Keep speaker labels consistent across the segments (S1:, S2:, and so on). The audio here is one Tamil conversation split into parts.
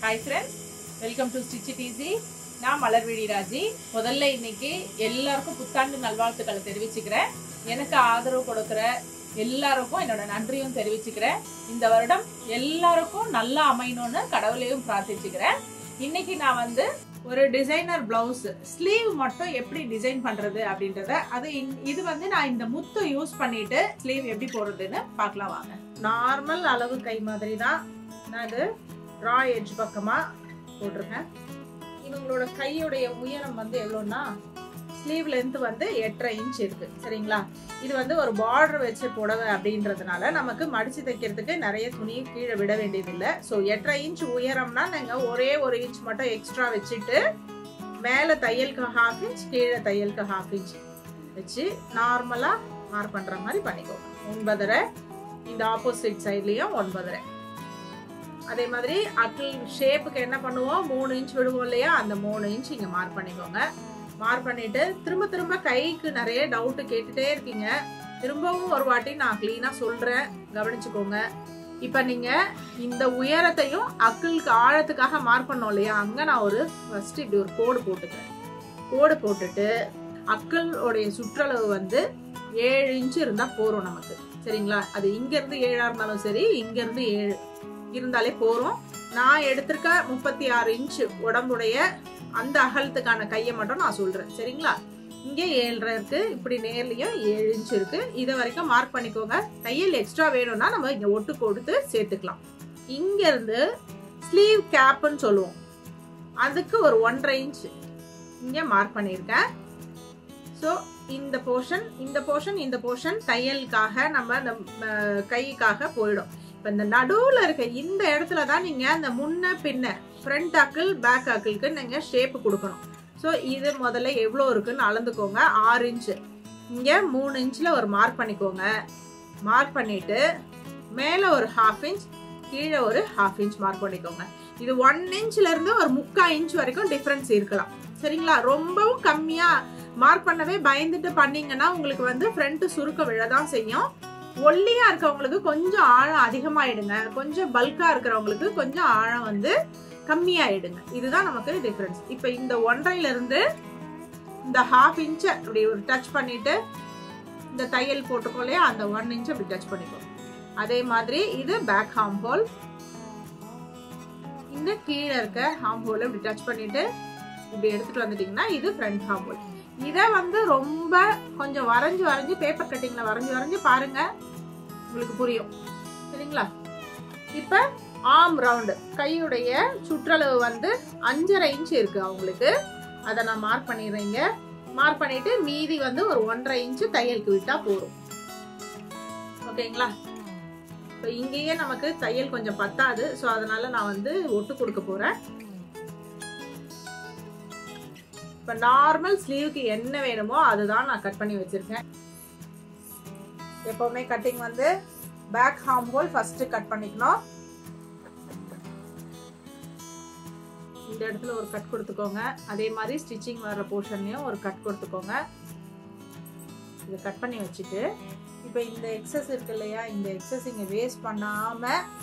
S1: Hi friends welcome to stitch easy நான் மலர்விழி ராஜி முதல்ல இன்னைக்கு எல்லாருக்கும் புத்தாண்டு நல்வாழ்த்துக்களை தெரிவிச்சுக்கிறேன் எனக்கு ஆதரவு கொடுக்குற எல்லாருக்கும் என்னோட நன்றியும் தெரிவிச்சுக்கிறேன் இந்த வருடம் எல்லாருக்கும் நல்லா அமையணும்னு கடவுளையும் பிரார்த்திச்சுக்கிறேன் இன்னைக்கு நான் வந்து ஒரு டிசைனர் பிளவுஸ் ஸ்லீவ் மட்டும் எப்படி டிசைன் பண்றது அப்படின்றத அது இன்- இது வந்து நான் இந்த முத்து யூஸ் பண்ணிட்டு ஸ்லீவ் எப்படி போடுறதுன்னு பார்க்கலாம் வாங்க நார்மல் அளவு கை மாதிரி தான் நான் இது ரா எட்ஜ் பக்கமா போட்டிருக்கேன் இவங்களோட கையுடைய உயரம் வந்து எவ்வளோன்னா ஸ்லீவ் லென்த் வந்து எட்டரை இன்ச் இருக்கு சரிங்களா இது வந்து ஒரு பார்டர் வச்சு புடவை அப்படின்றதுனால நமக்கு மடிச்சு தைக்கிறதுக்கு நிறைய துணி கீழே விட வேண்டியதில்லை ஸோ எட்டரை இன்ச் உயரம்னா நீங்கள் ஒரே ஒரு இன்ச் மட்டும் எக்ஸ்ட்ரா வச்சுட்டு மேலே தையலுக்கு ஹாஃப் இன்ச் கீழே தையலுக்கு ஹாஃப் இன்ச் வச்சு நார்மலாக மார்க் பண்ணுற மாதிரி பண்ணிக்கோங்க ஒன்பதரை இந்த ஆப்போசிட் சைட்லேயும் ஒன்பதரை அதே மாதிரி அக்கிள் ஷேப்புக்கு என்ன பண்ணுவோம் மூணு இன்ச் விடுவோம் இல்லையா அந்த மூணு இன்ச் இங்கே மார்க் பண்ணிக்கோங்க மார்க் பண்ணிட்டு திரும்ப திரும்ப கைக்கு நிறைய டவுட்டு கேட்டுட்டே இருக்கீங்க திரும்பவும் ஒரு வாட்டி நான் க்ளீனாக சொல்கிறேன் கவனிச்சுக்கோங்க இப்போ நீங்கள் இந்த உயரத்தையும் அக்கிளுக்கு ஆழத்துக்காக மார்க் பண்ணோம் இல்லையா அங்கே நான் ஒரு ஃபஸ்ட்டு இப்படி ஒரு கோடு போட்டுக்கிறேன் கோடு போட்டுட்டு அக்கிளோடைய சுற்றளவு வந்து ஏழு இன்ச்சு இருந்தால் போகிறோம் நமக்கு சரிங்களா அது இங்கேருந்து ஏழாக இருந்தாலும் சரி இங்கேருந்து ஏழு இருந்தாலே போகிறோம் நான் எடுத்திருக்க முப்பத்தி ஆறு இன்ச்சு உடம்புடைய அந்த அகலத்துக்கான கையை மட்டும் நான் சொல்கிறேன் சரிங்களா இங்கே ஏழரை இருக்கு இப்படி நேர்லையும் ஏழு இன்ச் இருக்கு இதை வரைக்கும் மார்க் பண்ணிக்கோங்க தையல் எக்ஸ்ட்ரா வேணும்னா நம்ம இங்கே ஒட்டு கொடுத்து சேர்த்துக்கலாம் இங்கேருந்து ஸ்லீவ் கேப்புன்னு சொல்லுவோம் அதுக்கு ஒரு ஒன்றரை இன்ச் இங்கே மார்க் பண்ணியிருக்கேன் ஸோ இந்த போர்ஷன் இந்த போர்ஷன் இந்த போர்ஷன் தையலுக்காக நம்ம அந்த அஹ், கைக்காக போயிடும் இப்போ இந்த நடுவில் இருக்க இந்த இடத்துல தான் நீங்கள் அந்த முன்ன பின்ன ஃப்ரண்ட் அக்கிள் பேக் அக்கிளுக்கு நீங்கள் ஷேப்பு கொடுக்கணும் ஸோ இது முதல்ல எவ்வளோ இருக்குன்னு அளந்துக்கோங்க ஆறு இன்ச்சு இங்கே மூணு இன்ச்சில் ஒரு மார்க் பண்ணிக்கோங்க மார்க் பண்ணிட்டு மேலே ஒரு ஹாஃப் இன்ச் கீழே ஒரு ஹாஃப் இன்ச் மார்க் பண்ணிக்கோங்க இது ஒன் இன்ச்ல இருந்து ஒரு முக்கால் இன்ச் வரைக்கும் டிஃப்ரென்ஸ் இருக்கலாம் சரிங்களா ரொம்பவும் கம்மியாக மார்க் பண்ணவே பயந்துட்டு பண்ணீங்கன்னா உங்களுக்கு வந்து ஃப்ரண்ட் சுருக்க விழதான் செய்யும் ஒல்லியா இருக்கவங்களுக்கு கொஞ்சம் ஆழம் அதிகமாயிடுங்க கொஞ்சம் பல்கா இருக்கிறவங்களுக்கு கொஞ்சம் ஆழம் வந்து கம்மியாயிடுங்க இதுதான் நமக்கு டிஃபரன்ஸ் இப்போ இந்த ஒன்றையில இருந்து இந்த ஹாஃப் இன்ச்சை அப்படி ஒரு டச் பண்ணிட்டு இந்த தையல் போட்டுக்கோ இல்லையா அந்த ஒன் இன்ச் அப்படி டச் பண்ணிக்கோ அதே மாதிரி இது பேக் ஹார்ம் ஹோல் இந்த கீழே இருக்க ஹார்ம் ஹோல் இப்படி டச் பண்ணிட்டு இப்படி எடுத்துட்டு வந்துட்டீங்கன்னா இது ஃப்ரண்ட் ஹார்ம் ஹோல் இதை வந்து ரொம்ப கொஞ்சம் வரைஞ்சு வரைஞ்சு பேப்பர் கட்டிங்ல வரைஞ்சு வரைஞ்சு பாருங்க உங்களுக்கு புரியும் சரிங்களா இப்ப ஆம் ரவுண்டு கையுடைய சுற்றளவு வந்து அஞ்சரை இன்ச் இருக்கு அவங்களுக்கு அதை நான் மார்க் பண்ணிடுறேங்க மார்க் பண்ணிட்டு மீதி வந்து ஒரு ஒன்றரை இன்ச்சு தையலுக்கு விட்டா போதும் ஓகேங்களா இப்போ இங்கேயே நமக்கு தையல் கொஞ்சம் பத்தாது ஸோ அதனால நான் வந்து ஒட்டு கொடுக்க போறேன் இப்போ நார்மல் ஸ்லீவுக்கு என்ன வேணுமோ அதுதான் நான் கட் பண்ணி வச்சிருக்கேன் எப்பவுமே கட்டிங் வந்து back arm hole first cut பண்ணிக்கணும் இந்த இடத்துல ஒரு கட் கொடுத்துக்கோங்க அதே மாதிரி ஸ்டிச்சிங் வர்ற போர்ஷன்லயும் ஒரு கட் கொடுத்துக்கோங்க இதை கட் பண்ணி வச்சுட்டு இப்போ இந்த எக்ஸஸ் இருக்கு இல்லையா இந்த எக்ஸஸ் இங்க வேஸ்ட் பண்ணாம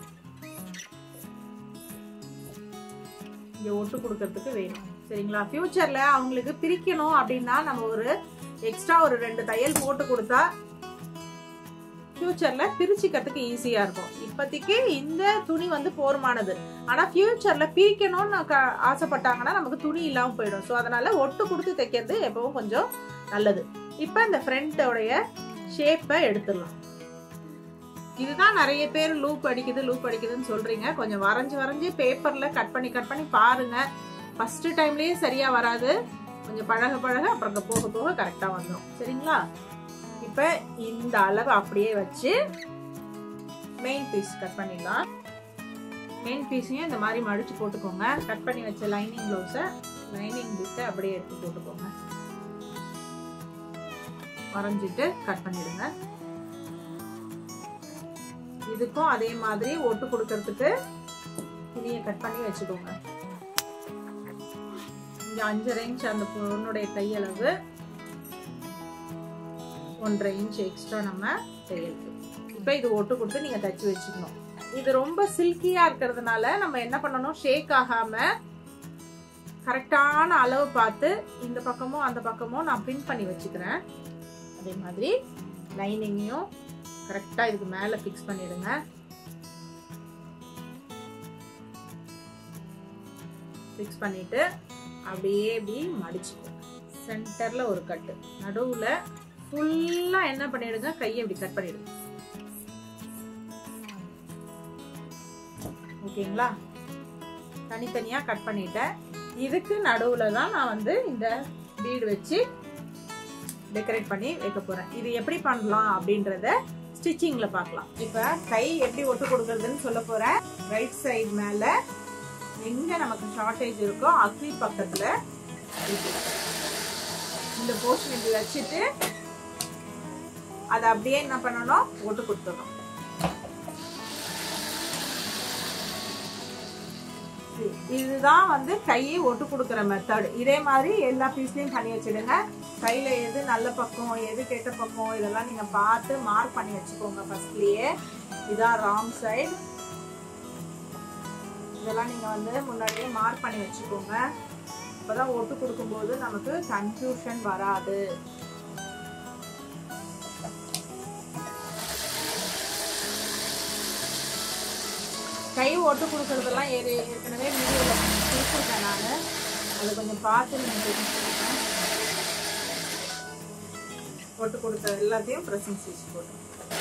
S1: இங்க ஒட்டு கொடுக்கறதுக்கு வேணும் சரிங்களா ஃபியூச்சர்ல அவங்களுக்கு பிரிக்கணும் அப்படின்னா நம்ம ஒரு எக்ஸ்ட்ரா ஒரு ரெண்டு தையல் போட்டு கொடுத்தா ஃபியூச்சர்ல பிரிச்சுக்கிறதுக்கு ஈஸியா இருக்கும் இப்போதைக்கு இந்த துணி வந்து போர்மானது ஆனா ஃபியூச்சர்ல பிரிக்கணும்னு க- ஆசைப்பட்டாங்கன்னா நமக்கு துணி இல்லாம போயிடும் ஸோ அதனால ஒட்டு கொடுத்து தைக்கிறது எப்பவும் கொஞ்சம் நல்லது இப்போ இந்த ஃப்ரண்ட்டோடைய ஷேப்பை எடுத்துடலாம் இதுதான் நிறைய பேர் லூப் அடிக்குது லூப் அடிக்குதுன்னு சொல்றீங்க கொஞ்சம் வரைஞ்சு வரைஞ்சு பேப்பர்ல கட் பண்ணி கட் பண்ணி பாருங்க ஃபர்ஸ்ட் டைம்லயே சரியா வராது கொஞ்சம் பழக பழக அப்புறம் போக போக கரெக்டா வந்துடும் சரிங்களா இப்ப இந்த அளவு அப்படியே வச்சு மெயின் பீஸ் கட் பண்ணிடலாம் மெயின் பீஸையும் இந்த மாதிரி மடிச்சு போட்டுக்கோங்க கட் பண்ணி வச்ச லைனிங் ப்ளவுஸை லைனிங் பிட்டை அப்படியே எடுத்து போட்டுக்கோங்க வரைஞ்சிட்டு கட் பண்ணிடுங்க இதுக்கும் அதே மாதிரி ஒட்டு கொடுக்கறதுக்கு துணியை கட் பண்ணி வச்சுக்கோங்க இங்க அஞ்சரை இன்ச் அந்த பொண்ணுடைய கையளவு ஒன்றரை இன்ச் எக்ஸ்ட்ரா நம்ம தையலுக்கு இப்போ இது ஒட்டு கொடுத்து நீங்க தச்சு வச்சுக்கணும் இது ரொம்ப சில்கியா இருக்கிறதுனால நம்ம என்ன பண்ணணும் ஷேக் ஆகாம கரெக்டான அளவு பார்த்து இந்த பக்கமும் அந்த பக்கமும் நான் பின் பண்ணி வச்சுக்கிறேன் அதே மாதிரி லைனிங்கையும் கரெக்டா இதுக்கு மேல ஃபிக்ஸ் பண்ணிடுங்க ஃபிக்ஸ் பண்ணிட்டு அப்படியே இப்படி மடிச்சுக்கோங்க சென்டர்ல ஒரு கட்டு நடுவுல ஃபுல்லா என்ன பண்ணிடுங்க கையை இப்படி கட் பண்ணிடுங்க ஓகேங்களா தனித்தனியா கட் பண்ணிட்டேன் இதுக்கு நடுவுல தான் நான் வந்து இந்த பீடு வச்சு டெக்கரேட் பண்ணி வைக்க போறேன் இது எப்படி பண்ணலாம் அப்படின்றத ஸ்டிச்சிங்ல பார்க்கலாம் இப்ப கை எப்படி ஒட்டு கொடுக்கறதுன்னு சொல்ல போறேன் ரைட் சைடு மேல எங்க நமக்கு ஷார்டேஜ் இருக்கோ அக்ரி பக்கத்துல இப்படி. இந்த போர்ஷன் இப்படி வச்சுட்டு அதை அப்படியே என்ன பண்ணணும் ஒட்டு கொடுத்துடணும் இதுதான் வந்து கையை ஒட்டு கொடுக்குற மெத்தட் இதே மாதிரி எல்லா பீஸ்லயும் பண்ணி வச்சிடுங்க கையில எது நல்ல பக்கம் எது கெட்ட பக்கம் இதெல்லாம் நீங்க பார்த்து மார்க் பண்ணி வச்சுக்கோங்க ஃபர்ஸ்ட்லயே இதான் ராங் சைடு இதெல்லாம் நீங்க வந்து முன்னாடியே மார்க் பண்ணி வச்சுக்கோங்க அப்பதான் ஒட்டு கொடுக்கும்போது நமக்கு கன்ஃபியூஷன் வராது கை ஒட்டு கொடுக்கறதெல்லாம் ஏறி ஏற்கனவே வீடியோவில் கொடுத்துருக்கேன் நான் அதை கொஞ்சம் பார்த்து நீங்கள் தெரிஞ்சுக்கோங்க ஒட்டு கொடுத்த எல்லாத்தையும் ப்ரெசன்ட் ஸ்டிச் போட்டு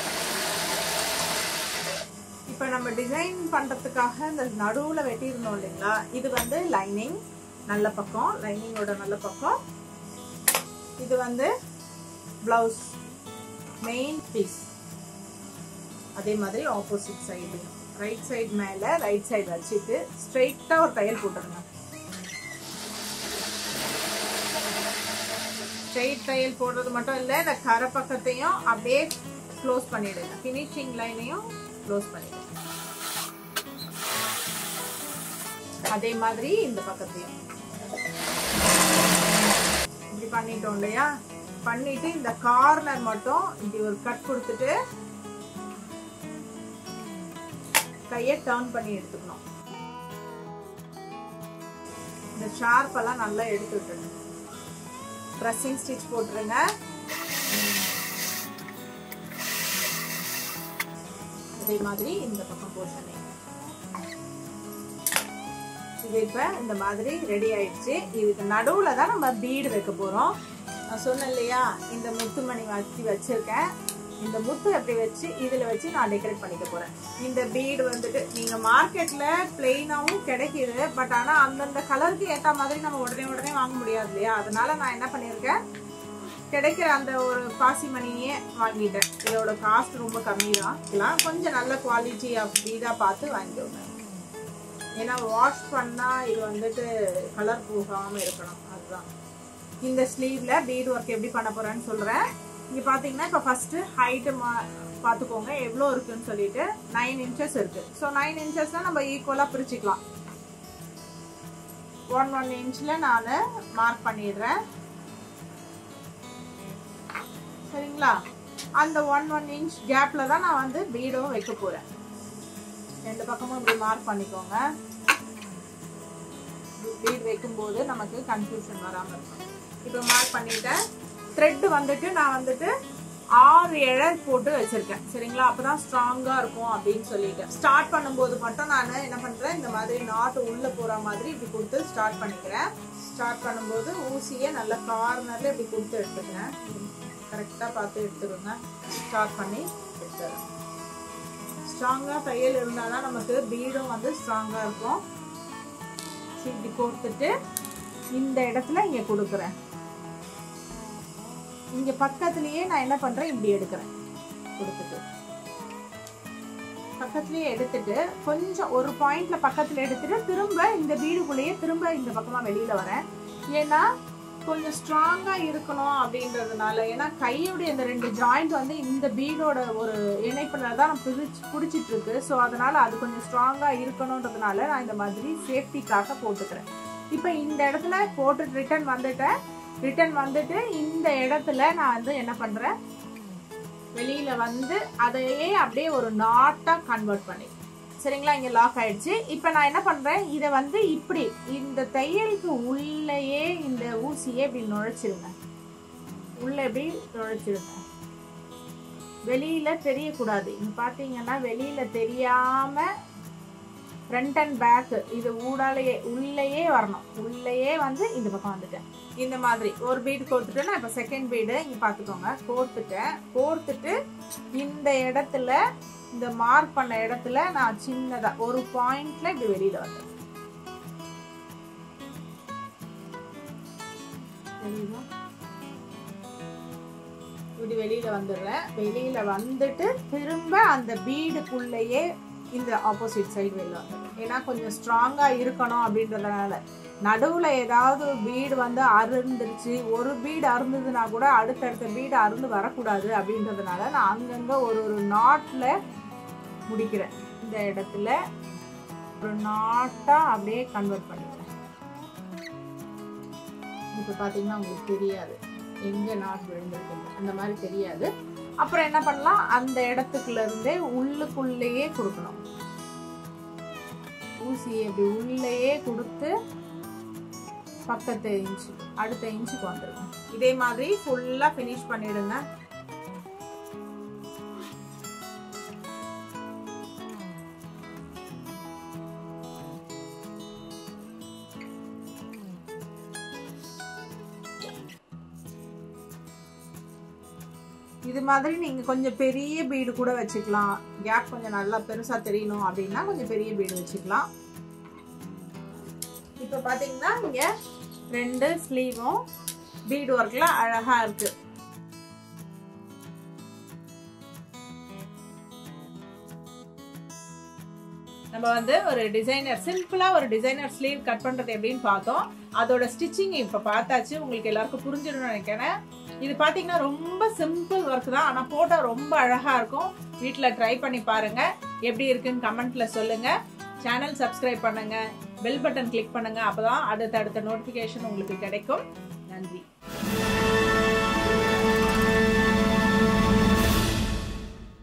S1: இப்போ நம்ம டிசைன் பண்ணுறதுக்காக இந்த நடுவில் வெட்டியிருந்தோம் இல்லைங்களா இது வந்து லைனிங் நல்ல பக்கம் லைனிங்கோட நல்ல பக்கம் இது வந்து பிளவுஸ் மெயின் பீஸ் அதே மாதிரி ஆப்போசிட் சைடு ரைட் சைடு மேல ரைட் சைடு வச்சுட்டு ஸ்ட்ரெயிட்டா ஒரு தையல் போட்டுருங்க ஸ்ட்ரெயிட் தையல் போடுறது மட்டும் இல்ல இந்த கரை பக்கத்தையும் அப்படியே க்ளோஸ் பண்ணிடுங்க ஃபினிஷிங் லைனையும் க்ளோஸ் பண்ணிடுங்க அதே மாதிரி இந்த பக்கத்தையும் இப்படி பண்ணிட்டோம் இல்லையா பண்ணிட்டு இந்த கார்னர் மட்டும் இப்படி ஒரு கட் கொடுத்துட்டு கையை டர்ன் பண்ணி எடுத்துக்கணும் இந்த ஷார்ப் எல்லாம் நல்லா எடுத்து விட்டுருங்க ப்ரெஸ்ஸிங் ஸ்டிச் போட்டுருங்க அதே மாதிரி இந்த பக்கம் போட்டுருங்க இது இப்ப இந்த மாதிரி ரெடி ஆயிடுச்சு இதுக்கு நடுவுல தான் நம்ம பீடு வைக்க போறோம் நான் சொன்னேன் இல்லையா இந்த முத்துமணி வச்சு வச்சிருக்கேன் இந்த முத்து அப்படி வச்சு இதுல வச்சு நான் டெக்கரேட் பண்ணிக்க போறேன் இந்த பீடு வந்துட்டு நீங்க மார்க்கெட்ல பிளெயினாவும் கிடைக்குது பட் ஆனா அந்தந்த கலருக்கு ஏத்த மாதிரி நம்ம உடனே உடனே வாங்க முடியாது இல்லையா அதனால நான் என்ன பண்ணிருக்கேன் கிடைக்கிற அந்த ஒரு பாசி மணியே வாங்கிட்டேன் இதோட காஸ்ட் ரொம்ப கம்மி தான் இதெல்லாம் கொஞ்சம் நல்ல குவாலிட்டி அப்படி தான் பார்த்து வாங்கிக்கோங்க ஏன்னா வாஷ் பண்ணா இது வந்துட்டு கலர் போகாம இருக்கணும் அதுதான் இந்த ஸ்லீவ்ல பீட் ஒர்க் எப்படி பண்ண போறேன்னு சொல்றேன் இங்க பாத்தீங்கன்னா இப்ப ஃபர்ஸ்ட் ஹைட் பாத்துக்கோங்க எவ்வளவு இருக்குன்னு சொல்லிட்டு நைன் இன்ச்சஸ் இருக்கு ஸோ நைன் இன்ச்சஸ்ல நம்ம ஈக்குவலா பிரிச்சுக்கலாம் ஒன் ஒன் இன்ச்ல நான் மார்க் பண்ணிடுறேன் சரிங்களா அந்த ஒன் ஒன் இன்ச் கேப்ல தான் நான் வந்து பீடும் வைக்க போறேன் ரெண்டு பக்கமும் இப்படி மார்க் பண்ணிக்கோங்க பீட் வைக்கும்போது நமக்கு கன்ஃபியூஷன் வராமல் இருக்கும் இப்போ மார்க் பண்ணிட்டேன் த்ரெட் வந்துட்டு நான் வந்துட்டு ஆறு இழை போட்டு வச்சிருக்கேன் சரிங்களா அப்பதான் ஸ்ட்ராங்கா இருக்கும் அப்படின்னு சொல்லிட்டு ஸ்டார்ட் பண்ணும்போது மட்டும் நான் என்ன பண்றேன் இந்த மாதிரி நாட்டு உள்ள போற மாதிரி இப்படி கொடுத்து ஸ்டார்ட் பண்ணிக்கிறேன் ஸ்டார்ட் பண்ணும்போது ஊசியை நல்ல கார்னர்ல இப்படி கொடுத்து எடுத்துக்கிறேன் கரெக்டா பார்த்து எடுத்துக்கோங்க ஸ்டார்ட் பண்ணி எடுத்துறேன் ஸ்ட்ராங்கா தையல் இருந்தாதான் நமக்கு பீடும் வந்து ஸ்ட்ராங்கா இருக்கும் சரி, இப்படி கொடுத்துட்டு இந்த இடத்துல இங்க கொடுக்குறேன் இங்க பக்கத்துலயே நான் என்ன பண்றேன் இப்படி எடுக்கிறேன் கொடுத்துட்டு பக்கத்துலயே எடுத்துட்டு கொஞ்சம் ஒரு பாயிண்ட்ல பக்கத்துல எடுத்துட்டு திரும்ப இந்த வீடுக்குள்ளேயே திரும்ப இந்த பக்கமா வெளியில வரேன் ஏன்னா கொஞ்சம் ஸ்ட்ராங்கா இருக்கணும் அப்படின்றதுனால ஏன்னா கையோடைய இந்த ரெண்டு ஜாயிண்ட் வந்து இந்த பீடோட ஒரு இணைப்புல தான் பிடிச்சு பிடிச்சிட்டு இருக்கு ஸோ அதனால அது கொஞ்சம் ஸ்ட்ராங்கா இருக்கணுன்றதுனால நான் இந்த மாதிரி சேஃப்டிக்காக போட்டுக்கிறேன் இப்போ இந்த இடத்துல போட்டு ரிட்டர்ன் வந்துட்டேன் ரிட்டர்ன் வந்துட்டு இந்த இடத்துல நான் வந்து என்ன பண்றேன் வெளியில வந்து அதையே அப்படியே ஒரு நாட்டா கன்வெர்ட் பண்ணி சரிங்களா இங்க லாக் ஆயிடுச்சு இப்போ நான் என்ன பண்றேன் இதை வந்து இப்படி இந்த தையலுக்கு உள்ளேயே இந்த ஊசியை இப்படி நுழைச்சிருங்க உள்ள இப்படி நுழைச்சிருங்க வெளியில தெரியக்கூடாது இங்க பாத்தீங்கன்னா வெளியில தெரியாம ஃப்ரண்ட் அண்ட் பேக் இது ஊடாலேயே உள்ளேயே வரணும் உள்ளேயே வந்து இந்த பக்கம் வந்துட்டேன் இந்த மாதிரி ஒரு பீடு கோர்த்துட்டு நான் இப்போ செகண்ட் பீடு இங்கே பார்த்துக்கோங்க கோர்த்துட்டேன் கோர்த்துட்டு இந்த இடத்துல இந்த மார்க் பண்ண இடத்துல நான் சின்னதா ஒரு பாயிண்ட்ல இப்படி வெளியில வந்தேன் தெரியுதா? இப்படி வெளியில வந்துடுறேன் வெளியில வந்துட்டு திரும்ப அந்த பீடுக்குள்ளேயே இந்த ஆப்போசிட் சைடு வெளில வந்துடும் ஏன்னா கொஞ்சம் ஸ்ட்ராங்கா இருக்கணும் அப்படின்றதுனால நடுவுல ஏதாவது பீடு வந்து அருந்துருச்சு ஒரு பீடு அருந்ததுன்னா கூட அடுத்தடுத்த பீடு அருந்து வரக்கூடாது அப்படின்றதுனால நான் அங்கங்க ஒரு ஒரு நாட்ல முடிக்கிறேன் இந்த இடத்துல ஒரு நாட்டா அப்படியே கன்வெர்ட் பண்ணிக்கிறேன் இப்போ பார்த்தீங்கன்னா உங்களுக்கு தெரியாது எங்க நாட் விழுந்திருக்கு அந்த மாதிரி தெரியாது அப்புறம் என்ன பண்ணலாம் அந்த இடத்துக்குள்ள இருந்தே உள்ளுக்குள்ளேயே கொடுக்கணும் ஊசியை இப்படி உள்ளேயே கொடுத்து பக்கத்து இன்ச்சு அடுத்த இன்ச்சுக்கு வந்துருங்க இதே மாதிரி ஃபுல்லா ஃபினிஷ் பண்ணிடுங்க இது மாதிரி நீங்க கொஞ்சம் பெரிய பீடு கூட வச்சுக்கலாம் கேப் கொஞ்சம் நல்லா பெருசா தெரியணும் அப்படின்னா கொஞ்சம் பெரிய பீடு வச்சுக்கலாம் இப்போ பாத்தீங்கன்னா இங்க ரெண்டு ஸ்லீவும் பீடு ஒர்க்ல அழகா இருக்கு நம்ம வந்து ஒரு டிசைனர் சிம்பிளா ஒரு டிசைனர் ஸ்லீவ் கட் பண்றது எப்படின்னு பார்த்தோம் அதோட ஸ்டிச்சிங் இப்ப பார்த்தாச்சு உங்களுக்கு எல்லாருக்கும் புரிஞ்சிடும்னு நினைக்கிறேன் இது பாத்தீங்கன்னா ரொம்ப சிம்பிள் ஒர்க் தான் ஆனா போட்டா ரொம்ப அழகா இருக்கும் வீட்ல ட்ரை பண்ணி பாருங்க எப்படி இருக்குன்னு கமெண்ட்ல சொல்லுங்க சேனல் சப்ஸ்கிரைப் பண்ணுங்க பெல் பட்டன் கிளிக் பண்ணுங்க அப்பதான் அடுத்த அடுத்த நோட்டிபிகேஷன் உங்களுக்கு கிடைக்கும் நன்றி